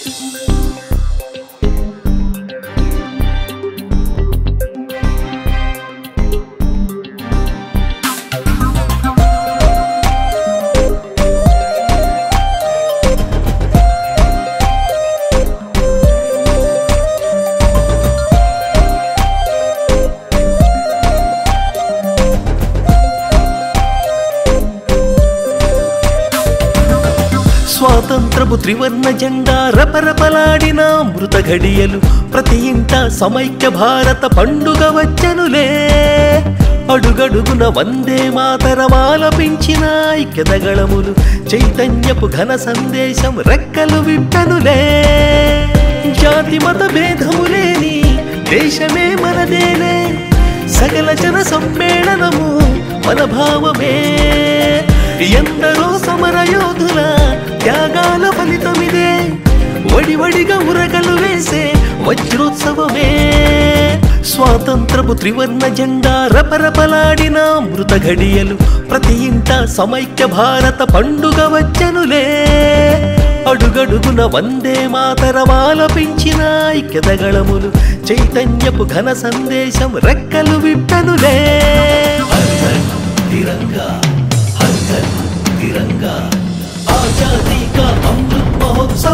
స్వాతంత్రపు త్రివర్ణ జెండా రపరపలాడిన మృత ఘడియలు ప్రతి ఇంట సమైక్య భారత పండుగ వచ్చనులే అడుగడుగున వందే మాతరమాలపించిన ఐక్యతగళములు చైతన్యపు ఘన సందేశం రెక్కలు విప్పెనులే జాతి మత భేదము లేని దేశమే మనదేలే సకల జన సమ్మేళనము మన భావమే ఎందరో సమరయోధుల త్యాగాల ఫలితమిదే వడివడిగా ఉరగలు వేసే వజ్రోత్సవమే స్వాతంత్రపు త్రివర్ణ జెండా రపరపలాడిన మృత ఘడియలు ప్రతి ఇంట సమైక్య భారత పండుగ వచ్చనులే అడుగడుగున వందే మాతరమాలపించిన ఐక్యతగళములు చైతన్యపు ఘన సందేశం రెక్కలు విప్పెనులే హర్ హర్ తిరంగా हर घर तिरंगा आजादी का अमृत महोत्सव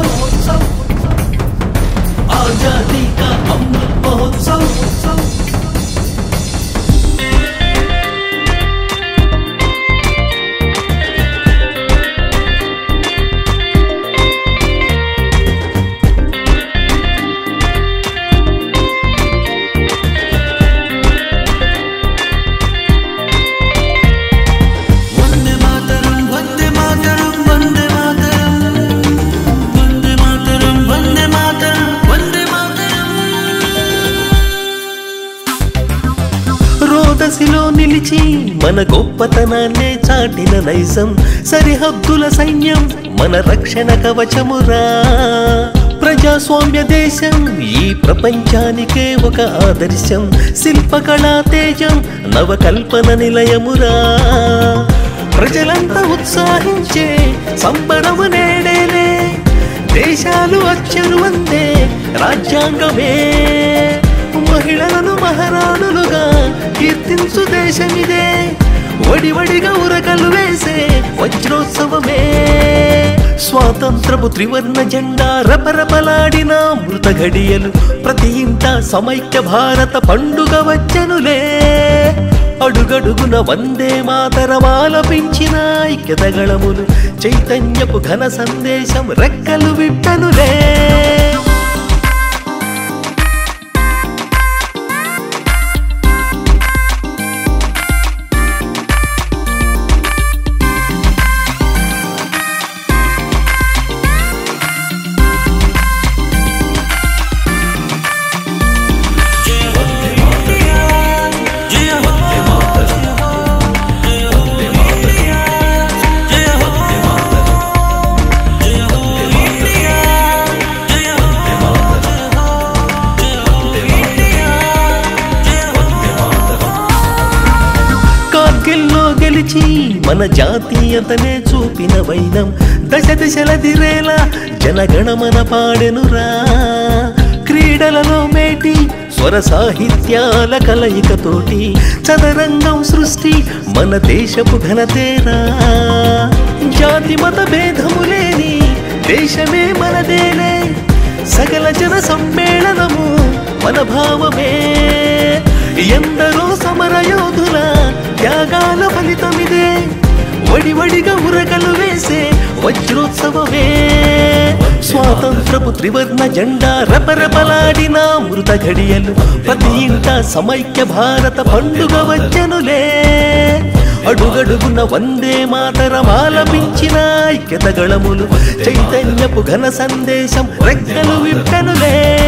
आजादी का अमृत महोत्सव వందే మాతరం వందే మాతరం వందే మాతరం వందే మాతరం వందే మాతరం వందే మాతరం రోదసిలో నిలిచి మన గొప్పతనాన్నే చాటిన నైజం సరిహద్దుల సైన్యం మన రక్షణ కవచమురా ప్రజాస్వామ్య దేశం ఈ ప్రపంచానికే ఒక ఆదర్శం శిల్పకళా తేజం నవకల్పన నిలయమురా ప్రజలంతా ఉత్సాహించే సంబరము నేడేలే దేశాలు అచ్చరు అందే రాజ్యాంగమే మహిళలను మహారాణులుగా కీర్తించు దేశమిదే వడివడిగా ఉరకలు వేసే వజ్రోత్సవమే స్వాతంత్రపు త్రివర్ణ జెండా రపరపలాడిన మృత ఘడియలు ప్రతి ఇంట సమైక్య భారత పండుగ వచ్చనులే అడుగడుగున వందే మాతరమాలపించిన ఐక్యతగళములు చైతన్యపు ఘన సందేశం రెక్కలు విప్పెనులే జయ హో జయ హో ఇండియా జయ హో జయ హో ఇండియా జయ హో జయ హో ఇండియా జయ హో కార్గిల్లో గెలిచి మన జాతీయతనే చూపిన వైనం దశ దిశల దిరేలా జనగణమన పాడెనురా క్రీడలలో మేటి స్వర సాహిత్యాల కలయికతోటి చదరంగం సృష్టి మన దేశపు ఘనతేరా జాతి మత భేదము లేని దేశమే మనదేలే సకల జన సమ్మేళనము మన భావమే ఎందరో సమరయోధుల త్యాగాల ఫలితమిదే వడివడిగా ఉరగలు వేసే వజ్రోత్సవమే స్వాతంత్రపు త్రివర్ణ జెండా రపరపలాడిన మృత ఘడియలు ప్రతి ఇంట సమైక్య భారత పండుగ వచ్చనులే అడుగడుగున వందే మాతరమాలపించిన ఐక్యతగళములు చైతన్యపు ఘన సందేశం రెక్కలు విప్పెనులే